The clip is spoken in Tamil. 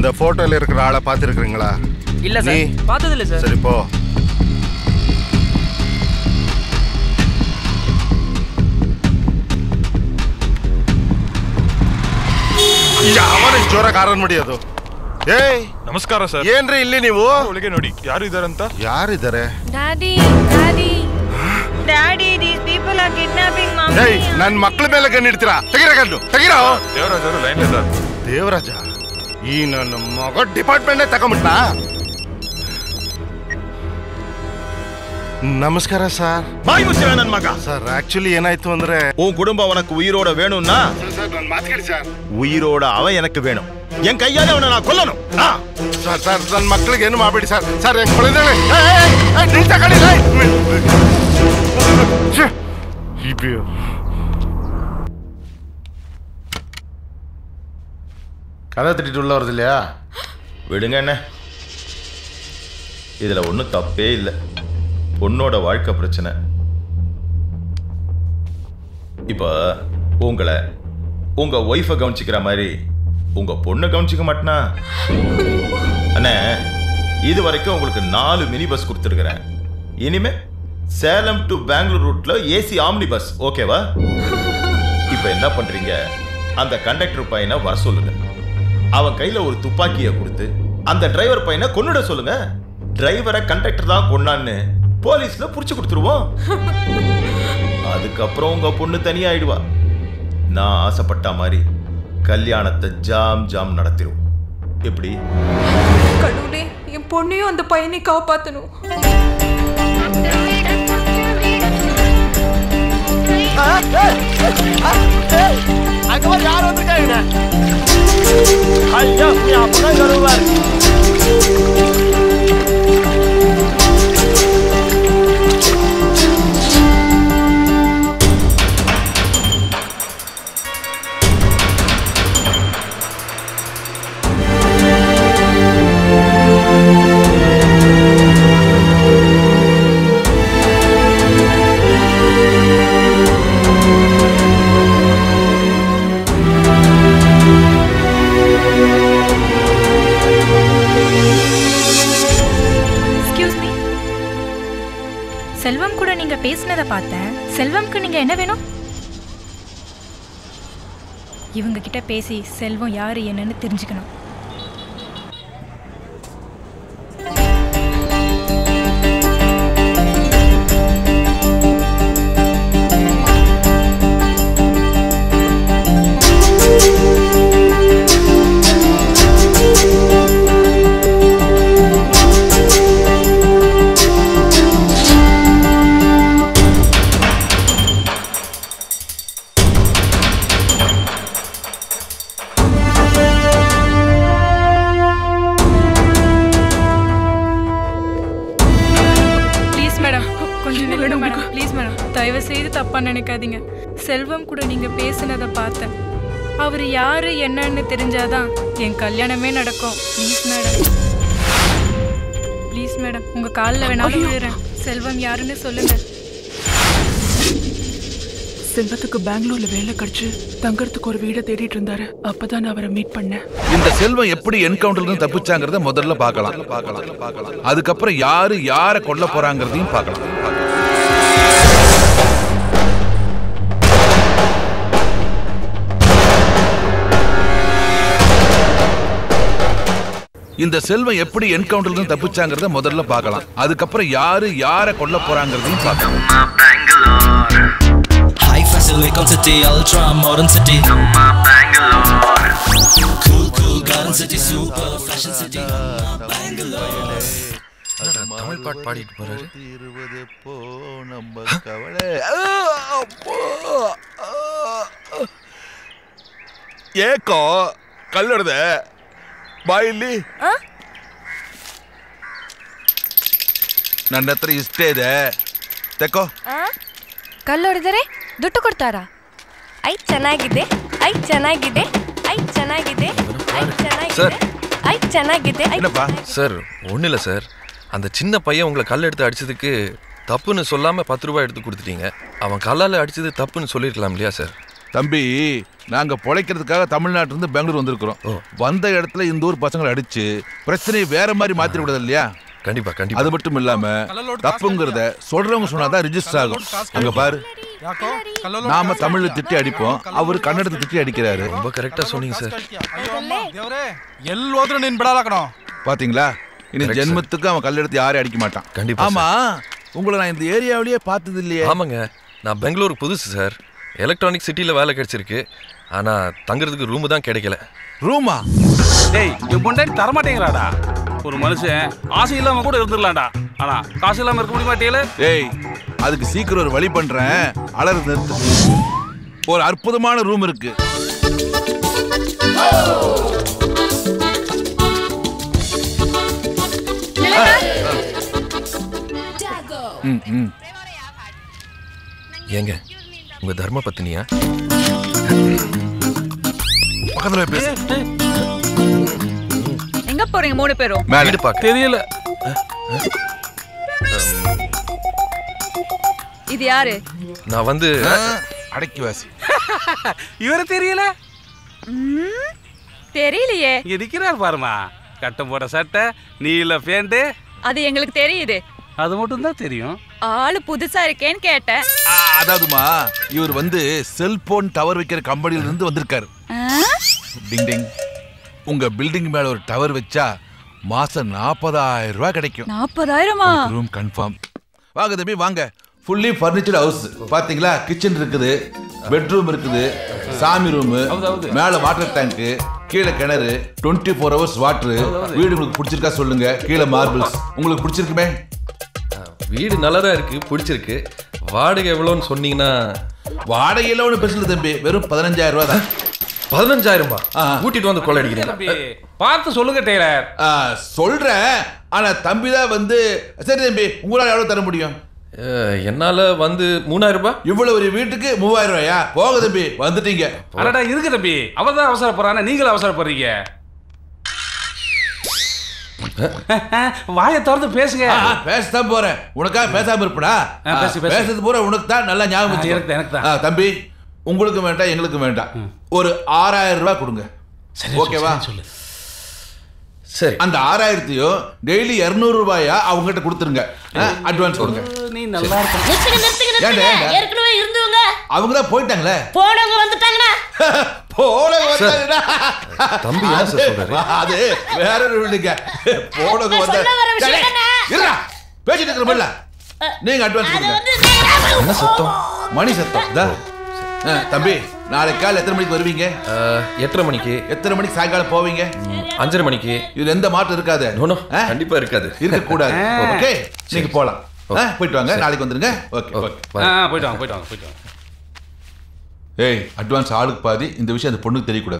இந்த போட்டோல இருக்கிற ஆளை பார்த்துருக்குறீங்களா இல்ல நீ சார் பார்த்தது இல்ல சார் சரி போ ಯಾವನ ಜೋರ ಕಾರನ್ ಮಾಡಿಯೋದು ಏಯ್ ನಮಸ್ಕಾರ ಸರ್ ಏನ್ರಿ ಇಲ್ಲಿ ನೀವು ಒಳಗೆ ನೋಡಿ ಯಾರು ಇದಾರಂತ ಯಾರಿದ್ದಾರೆ daddy daddy daddy these people are kidnapping ಏಯ್ ನನ್ ಮಕ್ಳ ಮೇಲೆ ಗಣ್ಣಿಡ್ತೀರಾ ತೆಗಿರ ಗಂಡು ತೆಗಿರೋ ದೇವರಾಜ್ ಅವರು ಲೈನ್ ಇದ್ದಾರೆ ದೇವರಾಜ ಈ ನನ್ನ ಮಗ ಡಿಪಾರ್ಟ್ಮೆಂಟ್ ತಗೊಂಬಿಟ್ನಾ ನಮಸ್ಕಾರ ಸರ್ ಬಾಯಿ ಮುಚ್ಚಿರ ನನ್ ಮಗ ಸರ್ ಆಕ್ಚುಲಿ ಏನಾಯ್ತು ಅಂದ್ರೆ உன் குடும்பம் உனக்கு உயிரோட வேணும்னா ಸರ್ ನನ್ನ ಮಾತು ಕೇಳಿ ಸರ್ உயிரோட அவன் எனக்கு வேணும் என் கையால அவனை நான் கொல்லணும் ஆ. ಸರ್ ಸರ್ ನನ್ನ ಮಕ್ಳಿಗೆ ಏನು ಮಾಡಬೇಡಿ ಸರ್ ಸರ್ ಹೆಂಗ್ ಕೊಳಿದಾಳೆ ನಿಂತ ಕಡಿ கதை திட்டிட்டு உள்ள வருது இல்லையா விடுங்க என்ன இதுல ஒன்றும் தப்பே இல்லை பொண்ணோட வாழ்க்கை பிரச்சனை இப்போ உங்களை உங்க ஒய்ஃபை கவனிச்சுக்கிற மாதிரி உங்க பொண்ணை கவனிச்சுக்க மாட்டேனா அண்ணே இது வரைக்கும் உங்களுக்கு நாலு மினி பஸ் கொடுத்துருக்குறேன் இனிமே சேலம் டு பெங்களூர் ரூட்ல ஏசி ஆம்னி பஸ் ஓகேவா இப்போ என்ன பண்றீங்க அந்த கண்டக்டர் பையனை வர சொல்லுங்க அவன் கையில ஒரு துப்பாக்கியை கொடுத்து அந்த டிரைவர் பையனை கொன்னுட சொல்லுங்க டிரைவரை கண்டக்டர் தான் கொன்னான்னு போலீஸ்ல புடிச்சு கொடுத்துருவோம் அதுக்கப்புறம் உங்க பொண்ணு தனியாயிடுவா நான் ஆசைப்பட்ட மாதிரி கல்யாணத்தை ஜாம் ஜாம் நடத்திடுவோம் எப்படி கடவுளே என் பொண்ணையும் அந்த பையனை காப்பாத்தணும் எக்ஸ்கியூஸ் மீ செல்வம் கூட நீங்க பேசினதை பார்த்தேன் செல்வம்க்கு நீங்க என்ன வேணும் இவங்க கிட்ட பேசி செல்வம் யாரு என்னன்னு தெரிஞ்சுக்கணும் ப்ளீஸ் மேடம் கொஞ்சம் நில்லுங்க மேடம் ப்ளீஸ் மேடம் தயவு செய்து தப்பா நினைக்காதீங்க செல்வம் கூட நீங்க பேசினதை பார்த்தேன் அவர் யாரு என்னன்னு தெரிஞ்சாதான் என் கல்யாணமே நடக்கும் ப்ளீஸ் மேடம் ப்ளீஸ் மேடம் உங்க காலில் வேணாலும் விழுறேன் செல்வம் யாருன்னு சொல்லுங்க செல்வத்துக்கு பெங்களூர்ல வேலை கிடைச்சு தங்கறதுக்கு ஒரு வீடை தேடிட்டு இருந்தாரு அப்பதான் நான் அவரை மீட் பண்ணேன் இந்த செல்வம் எப்படி என்கவுண்டர்ல இருந்து தப்பிச்சாங்கிறத முதல்ல பார்க்கலாம் பார்க்கலாம் பார்க்கலாம் அதுக்கப்புறம் யாரு யாரை கொல்ல போறாங்கிறதையும் பார்க்கலாம் இந்த செல்வம் எப்படி என்கவுண்டர்ல இருந்து தப்பிச்சாங்கிறத முதல்ல பார்க்கலாம் அதுக்கப்புறம் யாரு யாரை கொல்ல போறாங்கிறதையும் பார்க்கலாம் High Silicon City, ultra modern city. Cool, cool garden city, super fashion city. Bangalore. Tamil பாட்டு பாடிட்டு போறாரு இருபது போ நம்ம கவலை ಏಕೋ ಕಲ್ಲೊಡ್ದೆ ಬಾ ಇಲ್ಲಿ ನನ್ನ ಹತ್ರ ಇಷ್ಟೇ ಇದೆ ತೆಕ್ಕೋ ಕಲ್ಲೊಡೆದರೆ ದುಡ್ಡು ಕೊಡ್ತಾರಾ ಐ ಚೆನ್ನಾಗಿದೆ ಐ ಚೆನ್ನಾಗಿದೆ ಐ ಚೆನ್ನಾಗಿದೆ ಐ ಚೆನ್ನಾಗಿದೆ ಐ ಚೆನ್ನಾಗಿದೆ ಐ சார் ஒன்றும் இல்லை சார் அந்த சின்ன பையன் உங்களை கல் எடுத்து அடிச்சதுக்கு தப்புன்னு சொல்லாமல் பத்து ரூபாய் எடுத்து கொடுத்துட்டீங்க அவன் கல்லால் அடிச்சது தப்புன்னு சொல்லியிருக்கலாம் இல்லையா சார் தம்பி நாங்க பொழைக்கிறதுக்காக தமிழ்நாட்டுல இருந்து பெங்களூர் வந்திருக்கிறோம் வந்த இடத்துல இந்த ஊர் பசங்களை அடிச்சு பிரச்சனையை வேற மாதிரி மாத்தி விடுறது இல்லையா கண்டிப்பா கண்டிப்பா அது மட்டும் இல்லாம தப்புங்கிறத சொல்றவங்க சொன்னாதான் ரிஜிஸ்டர் ஆகும் அங்க பாரு நாம தமிழ்ல திட்டி அடிப்போம் அவரு கன்னடத்தை திட்டி அடிக்கிறாரு ரொம்ப கரெக்டா சொன்னீங்க சார் ಎಲ್ಲೋದ್ರೂ ನೀನ್ ಬಿಡಲ್ಲ ಕಣೋ பாத்தீங்களா இனி Correct, sir. ஜென்மத்துக்கு அவன் கல்லெடுத்து யாரையும் அடிக்க மாட்டான் கண்டிப்பா, ஆமா உங்களை நான் இந்த ஏரியாவிலேயே பார்த்தது இல்லையே ஆமாங்க நான் பெங்களூருக்கு புதுசு சார் எலக்ட்ரானிக் சிட்டியில் வேலை கிடைச்சிருக்கு ஆனா தங்குறதுக்கு ரூமு தான் கிடைக்கல ரூமா டேய் என் பொண்டாட்டி தரமாட்டேங்கிறாடா ஒரு மனுஷன் ஆசை இல்லாம கூட இருந்துடலாம்டா ஆனா காசு இல்லாம இருக்க முடியுமா டேல ஏய் அதுக்கு சீக்கிரம் ஒரு வழி பண்றேன் அலறது நிறுத்து ஒரு அற்புதமான ரூம் இருக்கு ம், ம். ஏங்க உங்க தர்ம பத்தினியா பக்கத்துல போய் பேசு எங்க போறீங்க மூணு பேரும் மேல. வீடு பார்க்க தெரியல இது யாரு நான் வந்து ஆ, அடக்கி வாசி இவரை தெரியல ம், தெரியலையே இங்க நிக்கிறார் பாருமா கட்டம் போட சட்டை நீல பேண்ட் அது எங்களுக்கு தெரியுது அது மட்டும் தான் தெரியும் ஆளு புதுசா இருக்கேன்னு கேட்டேன் ஆ, அதாவதுமா இவர் வந்து செல்போன் டவர் வைக்கிற கம்பெனில இருந்து வந்திருக்காரு ஆ? டிங் டிங் உங்க பில்டிங் மேல ஒரு டவர் வச்சா மாசம் நாற்பதாயிரம் ரூபாய் கிடைக்கும் நாற்பதாயிரமா ரூம் கன்ஃபார்ம் வாங்க தம்பி வாங்க ஃபுல்லி ஃபர்னிச்சர் ஹவுஸ் பாத்தீங்களா கிச்சன் இருக்குது பெட்ரூம் இருக்குது சாமி ரூம் மேல வாட்டர் டேங்க் கீழே கிணறு 24 ஃபோர் ஹவர்ஸ் வாட்டர் வீடு உங்களுக்கு பிடிச்சிருக்கா சொல்லுங்க கீழே மார்பிள்ஸ் உங்களுக்கு பிடிச்சிருக்குமே வீடு நல்லா தான் இருக்கு பிடிச்சிருக்கு வாடகை எவ்வளோன்னு சொன்னீங்கன்னா வாடகையில ஒன்றும் பிரச்சனை இல்லை தம்பி வெறும் பதினஞ்சாயிரம் ரூபாய் தான் பதினஞ்சாயிரம் ரூபாய் கூட்டிட்டு வந்து கொள்ள தம்பி அடிக்கிறீங்க பார்த்து சொல்லுங்க டெய்லர் ஆ, சொல்றேன் ஆனா தம்பி தான் வந்து சரி தம்பி உங்களால எவ்வளவு தர முடியும் அஹ், என்னால வந்து மூணாயிரம் ரூபாய் இவ்வளவு ஒரு வீட்டுக்கு மூவாயிரம் ரூபாயா போக தம்பி வந்துட்டீங்க அடடா இருக்கு தம்பி அவர் தான் அவசரப்படுறானே நீங்களும் அவசரப்படுறீங்க வாயை திறந்து பேசுங்க ஆ, ஆ, பேசத்தான் போறேன் உனக்காக பேசாம இருப்படா ஆ, பேசு, பேசு. பேசுறது பூரா உனக்கு தான் நல்லா ஞாபகம் வச்சுக்கோ. எனக்கு தான், எனக்கு தான். ஆ, தம்பி உங்களுக்கு வேண்டாம் எங்களுக்கு வேண்டாம் ஒரு ஆறாயிரம் ரூபாய் கொடுங்க ஓகேவா சரி அந்த ஆறாயிரத்தையும் டெய்லி இருநூறு ரூபாயா அவங்ககிட்ட கொடுத்துருங்க அட்வான்ஸ் கொடுங்க நீ நல்லா இருக்க நிறுத்துங்க நிறுத்துங்க ஏன்டா, நிறுத்துங்க ஏன்டா? ஏற்கனவே இருந்தவங்க அவங்க தான் போயிட்டாங்களே போனவங்க வந்துட்டாங்கண்ணா போன வந்தாங்கடா. தம்பி ஏன் சார் சொல்றாரு? அது வேற ஒரு வீடுங்க போனவங்க நான் வந்தா சொல்ல வர விஷயம் டேய், தானே. இருடா பேசிட்டு இருக்கிறோம்ல நீங்க அட்வான்ஸ் அது கொடுங்க வந்து என்ன சத்தம் மணி சத்தம் இதா. ஆ, தம்பி நாளைக்கு காலை எத்தனை மணிக்கு வருவீங்க அஹ், எட்டரை மணிக்கு எத்தனை மணிக்கு சாயங்காலம் போவீங்க அஞ்சரை மணிக்கு இதுல எந்த மாற்றம் இருக்காது நோ நோ கண்டிப்பா இருக்காது இருக்க கூடாது ஓகே நீங்க போலாம் ஆ, போயிட்டு வாங்க நாளைக்கு வந்துருங்க ஓகே ஓகே ஆ, போயிட்டு வாங்க போயிட்டு வாங்க போயிட்டு வாங்க ஏய் அட்வான்ஸ் ஆளுக்கு பாதி இந்த விஷயம் அந்த பொண்ணுக்கு தெரியக்கூடாது